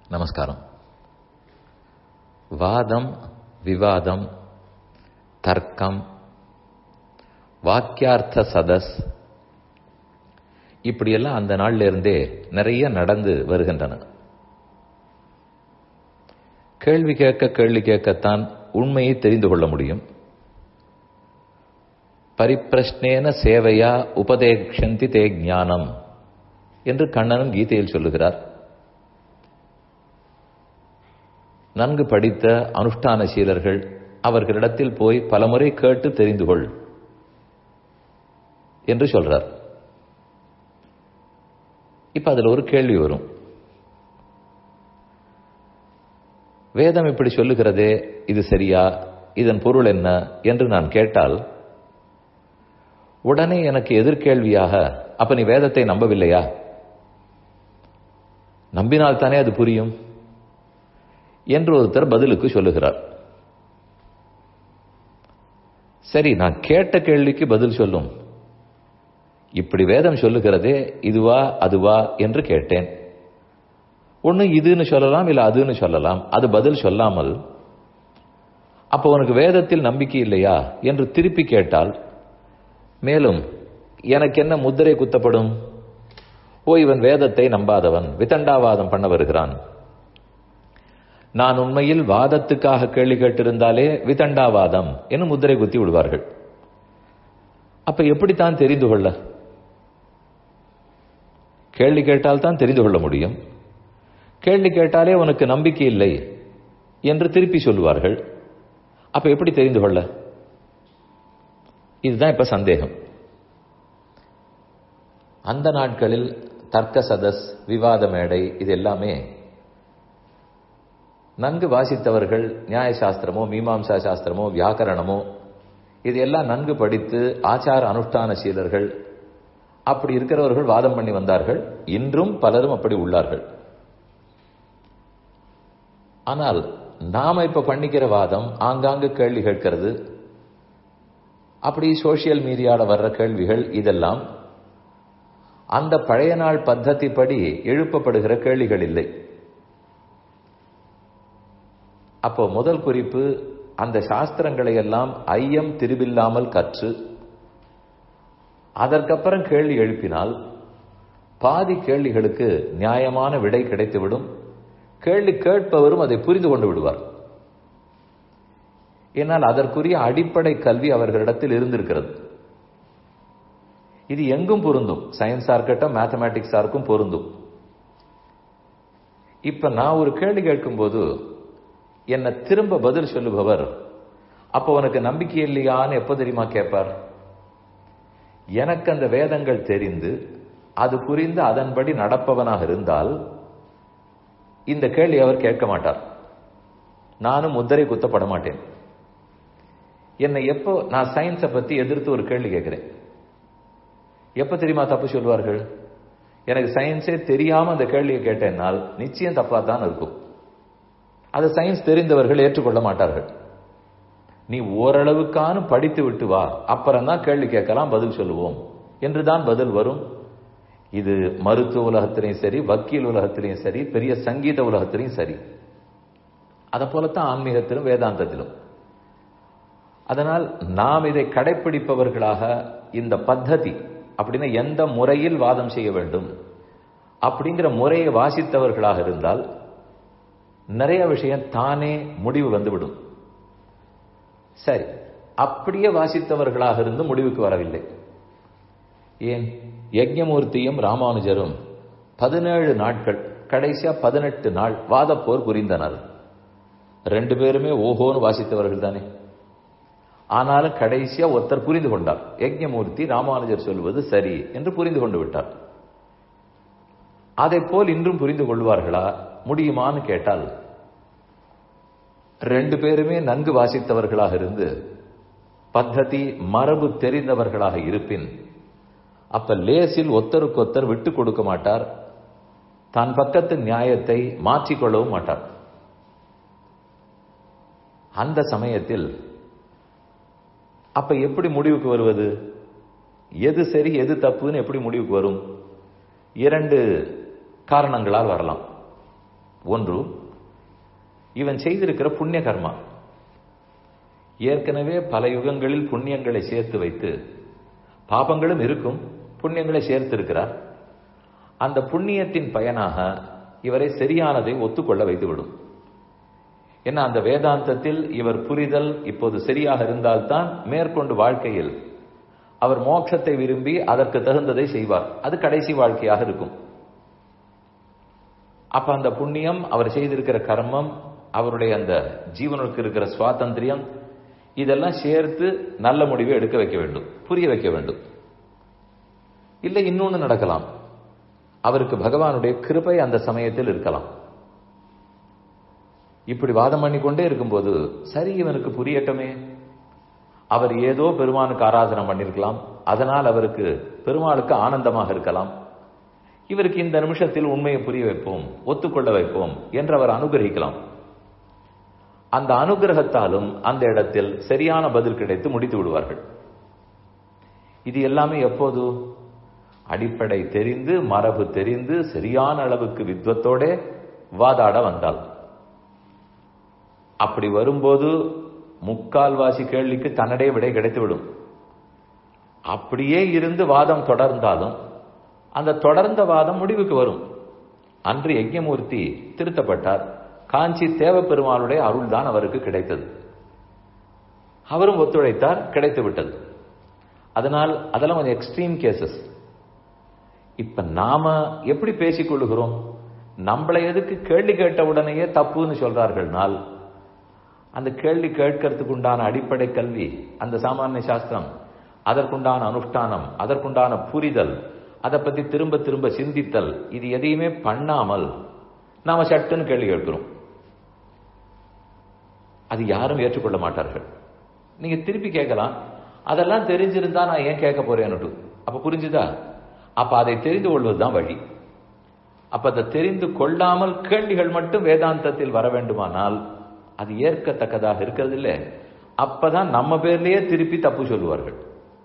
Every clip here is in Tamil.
நமஸ்காரம் வாதம் விவாதம் தர்க்கம் வாக்கியார்த்த சதஸ் இப்படியெல்லாம் அந்த நாள்ல இருந்தே நிறைய நடந்து வருகின்றன கேள்வி கேட்க கேள்வி கேட்கத்தான் உண்மையை தெரிந்து கொள்ள முடியும் பரிப்பிரஷ்னேன சேவையா உபதேக்ஷந்தி தே ஞானம் என்று கண்ணனும் கீதையில் சொல்லுகிறார் நன்கு படித்த அனுஷ்டான சீலர்கள் அவர்களிடத்தில் போய் பலமுறை கேட்டு தெரிந்து கொள் என்று சொல்றார் இப்ப அதுல ஒரு கேள்வி வரும் வேதம் இப்படி சொல்லுகிறதே இது சரியா இதன் பொருள் என்ன என்று நான் கேட்டால் உடனே எனக்கு எதிர்கேள்வியாக அப்ப நீ வேதத்தை நம்பவில்லையா நம்பினால் தானே அது புரியும் என்று ஒருத்தர் பதிலுக்கு சொல்லுகிறார் சரி நான் கேட்ட கேள்விக்கு பதில் சொல்லும் இப்படி வேதம் சொல்லுகிறதே இதுவா அதுவா என்று கேட்டேன் ஒன்று இதுன்னு சொல்லலாம் இல்லை அதுன்னு சொல்லலாம் அது பதில் சொல்லாமல் அப்போ உனக்கு வேதத்தில் நம்பிக்கை இல்லையா என்று திருப்பி கேட்டால் மேலும் எனக்கு என்ன முத்திரை குத்தப்படும் ஓ இவன் வேதத்தை நம்பாதவன் விதண்டாவாதம் பண்ண வருகிறான் நான் உண்மையில் வாதத்துக்காக கேள்வி கேட்டிருந்தாலே விதண்டாவாதம் என்று முத்திரை குத்தி விடுவார்கள் அப்ப எப்படித்தான் தெரிந்து கொள்ள கேள்வி கேட்டால் தான் தெரிந்து கொள்ள முடியும் கேள்வி கேட்டாலே உனக்கு நம்பிக்கை இல்லை என்று திருப்பி சொல்லுவார்கள் அப்ப எப்படி தெரிந்து கொள்ள இதுதான் இப்ப சந்தேகம் அந்த நாட்களில் தர்க்க சதஸ் விவாத மேடை இது எல்லாமே நன்கு வாசித்தவர்கள் நியாய சாஸ்திரமோ மீமாம்சா சாஸ்திரமோ வியாக்கரணமோ இது எல்லாம் நன்கு படித்து ஆச்சார அனுஷ்டான சீலர்கள் அப்படி இருக்கிறவர்கள் வாதம் பண்ணி வந்தார்கள் இன்றும் பலரும் அப்படி உள்ளார்கள் ஆனால் நாம இப்ப பண்ணிக்கிற வாதம் ஆங்காங்கு கேள்வி கேட்கிறது அப்படி சோசியல் மீடியால வர்ற கேள்விகள் இதெல்லாம் அந்த பழைய நாள் பத்ததி படி எழுப்பப்படுகிற கேள்விகள் இல்லை அப்போ முதல் குறிப்பு அந்த சாஸ்திரங்களை எல்லாம் ஐயம் திருவில்லாமல் கற்று அதற்கப்புறம் கேள்வி எழுப்பினால் பாதி கேள்விகளுக்கு நியாயமான விடை கிடைத்துவிடும் கேள்வி கேட்பவரும் அதை புரிந்து கொண்டு விடுவார் ஏன்னால் அதற்குரிய அடிப்படை கல்வி அவர்களிடத்தில் இருந்திருக்கிறது இது எங்கும் பொருந்தும் சயின்ஸா இருக்கட்டும் மேத்தமேட்டிக்ஸா இருக்கும் பொருந்தும் இப்ப நான் ஒரு கேள்வி கேட்கும்போது என்ன திரும்ப பதில் சொல்லுபவர் அப்போ உனக்கு நம்பிக்கை இல்லையான்னு எப்போ தெரியுமா கேட்பார் எனக்கு அந்த வேதங்கள் தெரிந்து அது புரிந்து அதன்படி நடப்பவனாக இருந்தால் இந்த கேள்வி அவர் கேட்க மாட்டார் நானும் முத்திரை குத்தப்பட மாட்டேன் என்னை எப்போ நான் சயின்ஸை பத்தி எதிர்த்து ஒரு கேள்வி கேட்கிறேன் எப்ப தெரியுமா தப்பு சொல்லுவார்கள் எனக்கு சயின்ஸே தெரியாம அந்த கேள்வியை கேட்டேன்னால் நிச்சயம் தப்பா தான் இருக்கும் அதை சயின்ஸ் தெரிந்தவர்கள் ஏற்றுக்கொள்ள மாட்டார்கள் நீ ஓரளவுக்கான படித்து விட்டு வா அப்புறம் தான் கேள்வி கேட்கலாம் பதில் சொல்லுவோம் என்றுதான் பதில் வரும் இது மருத்துவ உலகத்திலையும் சரி வக்கீல் உலகத்திலையும் சரி பெரிய சங்கீத உலகத்திலையும் சரி அதை போலத்தான் ஆன்மீகத்திலும் வேதாந்தத்திலும் அதனால் நாம் இதை கடைபிடிப்பவர்களாக இந்த பத்ததி அப்படின்னா எந்த முறையில் வாதம் செய்ய வேண்டும் அப்படிங்கிற முறையை வாசித்தவர்களாக இருந்தால் நிறைய விஷயம் தானே முடிவு வந்துவிடும் சரி அப்படியே வாசித்தவர்களாக இருந்து முடிவுக்கு வரவில்லை ஏன் யஜ்ஞமூர்த்தியும் ராமானுஜரும் பதினேழு நாட்கள் கடைசியா பதினெட்டு நாள் வாதப்போர் புரிந்தனர் ரெண்டு பேருமே ஓஹோன்னு வாசித்தவர்கள் தானே ஆனாலும் கடைசியா ஒருத்தர் புரிந்து கொண்டார் யஜ்ஞமூர்த்தி ராமானுஜர் சொல்வது சரி என்று புரிந்து கொண்டு விட்டார் அதை போல் இன்றும் புரிந்து கொள்வார்களா முடியுமான்னு கேட்டால் ரெண்டு பேருமே நன்கு வாசித்தவர்களாக இருந்து பத்ததி மரபு தெரிந்தவர்களாக இருப்பின் அப்ப லேசில் ஒத்தருக்கொத்தர் விட்டு கொடுக்க மாட்டார் தன் பக்கத்து நியாயத்தை மாற்றிக்கொள்ளவும் மாட்டார் அந்த சமயத்தில் அப்ப எப்படி முடிவுக்கு வருவது எது சரி எது தப்புன்னு எப்படி முடிவுக்கு வரும் இரண்டு காரணங்களால் வரலாம் ஒன்று இவன் செய்திருக்கிற புண்ணிய கர்மா ஏற்கனவே பல யுகங்களில் புண்ணியங்களை சேர்த்து வைத்து பாபங்களும் இருக்கும் புண்ணியங்களை சேர்த்திருக்கிறார் அந்த புண்ணியத்தின் பயனாக இவரை சரியானதை ஒத்துக்கொள்ள வைத்துவிடும் ஏன்னா அந்த வேதாந்தத்தில் இவர் புரிதல் இப்போது சரியாக இருந்தால்தான் மேற்கொண்டு வாழ்க்கையில் அவர் மோட்சத்தை விரும்பி அதற்கு தகுந்ததை செய்வார் அது கடைசி வாழ்க்கையாக இருக்கும் அப்ப அந்த புண்ணியம் அவர் செய்திருக்கிற கர்மம் அவருடைய அந்த ஜீவனுக்கு இருக்கிற சுவாதந்திரியம் இதெல்லாம் சேர்த்து நல்ல முடிவை எடுக்க வைக்க வேண்டும் புரிய வைக்க வேண்டும் இல்லை இன்னொன்னு நடக்கலாம் அவருக்கு பகவானுடைய கிருபை அந்த சமயத்தில் இருக்கலாம் இப்படி வாதம் பண்ணிக்கொண்டே இருக்கும்போது சரி இவனுக்கு புரியட்டமே அவர் ஏதோ பெருமானுக்கு ஆராதனை பண்ணிருக்கலாம் அதனால் அவருக்கு பெருமாளுக்கு ஆனந்தமாக இருக்கலாம் இவருக்கு இந்த நிமிஷத்தில் உண்மையை புரிய வைப்போம் ஒத்துக்கொள்ள வைப்போம் என்று அவர் அனுகிரகிக்கலாம் அந்த அனுகிரகத்தாலும் அந்த இடத்தில் சரியான பதில் கிடைத்து முடித்து விடுவார்கள் இது எல்லாமே எப்போது அடிப்படை தெரிந்து மரபு தெரிந்து சரியான அளவுக்கு வித்வத்தோட வாதாட வந்தால் அப்படி வரும்போது முக்கால்வாசி கேள்விக்கு தன்னடைய விடை கிடைத்துவிடும் அப்படியே இருந்து வாதம் தொடர்ந்தாலும் அந்த தொடர்ந்த வாதம் முடிவுக்கு வரும் அன்று யஜ்யமூர்த்தி திருத்தப்பட்டார் காஞ்சி தேவப்பெருமாளுடைய அருள் தான் அவருக்கு கிடைத்தது அவரும் ஒத்துழைத்தார் கிடைத்து விட்டது அதனால் அதெல்லாம் கொஞ்சம் எக்ஸ்ட்ரீம் கேசஸ் இப்ப நாம எப்படி பேசிக் கொள்ளுகிறோம் நம்மளை எதுக்கு கேள்வி கேட்ட உடனேயே தப்புன்னு சொல்றார்கள்னால் அந்த கேள்வி கேட்கறதுக்கு உண்டான அடிப்படை கல்வி அந்த சாமானிய சாஸ்திரம் அதற்குண்டான அனுஷ்டானம் அதற்குண்டான புரிதல் அதை பத்தி திரும்ப திரும்ப சிந்தித்தல் இது எதையுமே பண்ணாமல் நாம சட்டுன்னு கேள்வி கேட்கிறோம் அது யாரும் ஏற்றுக்கொள்ள மாட்டார்கள் நீங்க திருப்பி கேட்கலாம் அதெல்லாம் தெரிஞ்சிருந்தா நான் ஏன் கேட்க போறேன்னு அப்ப புரிஞ்சுதா அப்ப அதை தெரிந்து கொள்வதுதான் வழி அப்ப அதை தெரிந்து கொள்ளாமல் கேள்விகள் மட்டும் வேதாந்தத்தில் வர வேண்டுமானால் அது ஏற்கத்தக்கதாக இருக்கிறது இல்லை அப்பதான் நம்ம பேர்லயே திருப்பி தப்பு சொல்லுவார்கள்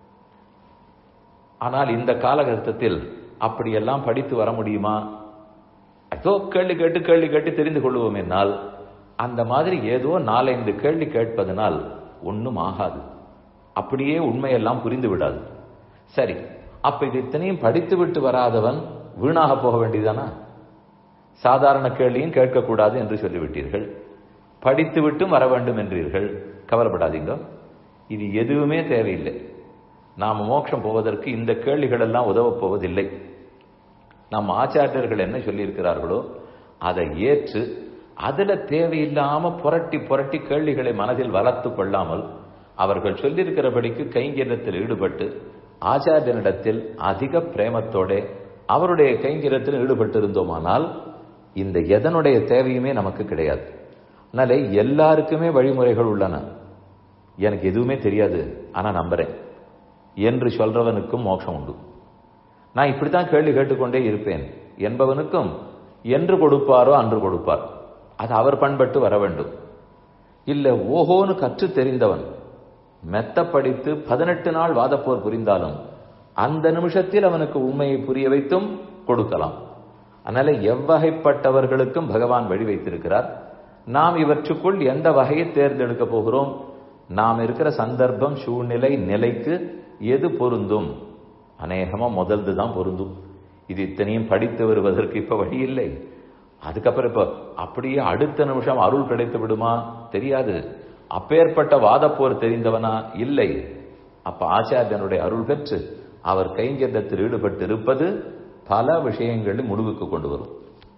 ஆனால் இந்த காலகட்டத்தில் அப்படியெல்லாம் படித்து வர முடியுமா ஏதோ கேள்வி கேட்டு கேள்வி கேட்டு தெரிந்து கொள்வோம் என்னால் அந்த மாதிரி ஏதோ நாலைந்து கேள்வி கேட்பதனால் ஒன்றும் ஆகாது அப்படியே உண்மையெல்லாம் புரிந்து விடாது சரி அப்ப இது இத்தனையும் படித்து விட்டு வராதவன் வீணாக போக வேண்டியதானா சாதாரண கேள்வியும் கேட்கக்கூடாது என்று சொல்லிவிட்டீர்கள் படித்து விட்டும் வர வேண்டும் என்றீர்கள் கவலைப்படாதீங்க இது எதுவுமே தேவையில்லை நாம் மோட்சம் போவதற்கு இந்த கேள்விகள் எல்லாம் உதவப் போவதில்லை நம் ஆச்சாரியர்கள் என்ன சொல்லியிருக்கிறார்களோ அதை ஏற்று அதுல தேவையில்லாம புரட்டி புரட்டி கேள்விகளை மனதில் வளர்த்து கொள்ளாமல் அவர்கள் சொல்லியிருக்கிறபடிக்கு கைங்கரியத்தில் ஈடுபட்டு ஆச்சாரியனிடத்தில் அதிக பிரேமத்தோட அவருடைய கைங்கரியத்தில் ஈடுபட்டு இருந்தோமானால் இந்த எதனுடைய தேவையுமே நமக்கு கிடையாது அதனால எல்லாருக்குமே வழிமுறைகள் உள்ளன எனக்கு எதுவுமே தெரியாது ஆனா நம்புறேன் என்று சொல்றவனுக்கும் மோட்சம் உண்டு நான் இப்படித்தான் கேள்வி கேட்டுக்கொண்டே இருப்பேன் என்பவனுக்கும் என்று கொடுப்பாரோ அன்று கொடுப்பார் அது அவர் பண்பட்டு வர வேண்டும் இல்ல ஓஹோன்னு கற்று தெரிந்தவன் மெத்த படித்து பதினெட்டு நாள் வாதப்போர் புரிந்தாலும் அந்த நிமிஷத்தில் அவனுக்கு உண்மையை புரிய வைத்தும் கொடுக்கலாம் அதனால எவ்வகைப்பட்டவர்களுக்கும் பகவான் வழி வைத்திருக்கிறார் நாம் இவற்றுக்குள் எந்த வகையை தேர்ந்தெடுக்க போகிறோம் நாம் இருக்கிற சந்தர்ப்பம் சூழ்நிலை நிலைக்கு எது பொருந்தும் அநேகமா முதல்து தான் பொருந்தும் இது இத்தனையும் படித்து வருவதற்கு இப்ப வழி இல்லை அதுக்கப்புறம் இப்ப அப்படியே அடுத்த நிமிஷம் அருள் கிடைத்து விடுமா தெரியாது அப்பேற்பட்ட வாதப்போர் தெரிந்தவனா இல்லை அப்ப ஆச்சாரியனுடைய அருள் பெற்று அவர் கைங்கரியத்தில் ஈடுபட்டு இருப்பது பல விஷயங்களில் முடிவுக்கு கொண்டு வரும்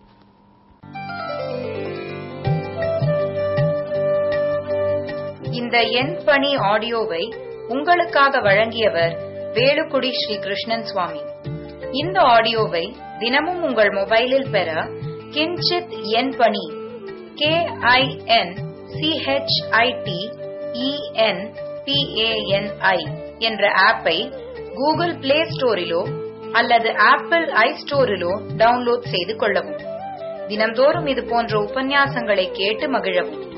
இந்த எண் பணி ஆடியோவை உங்களுக்காக வழங்கியவர் வேலுக்குடி ஸ்ரீ கிருஷ்ணன் சுவாமி இந்த ஆடியோவை தினமும் உங்கள் மொபைலில் பெற கிஞ்சித் எண் பணி கே ஐ என் சிஹெச்ஐடி இஎன் பிஏஎன்ஐ என்ற ஆப்பை கூகுள் பிளே ஸ்டோரிலோ அல்லது ஆப்பிள் ஐ ஸ்டோரிலோ டவுன்லோட் செய்து கொள்ளவும் தினம்தோறும் இது போன்ற உபன்யாசங்களை கேட்டு மகிழவும்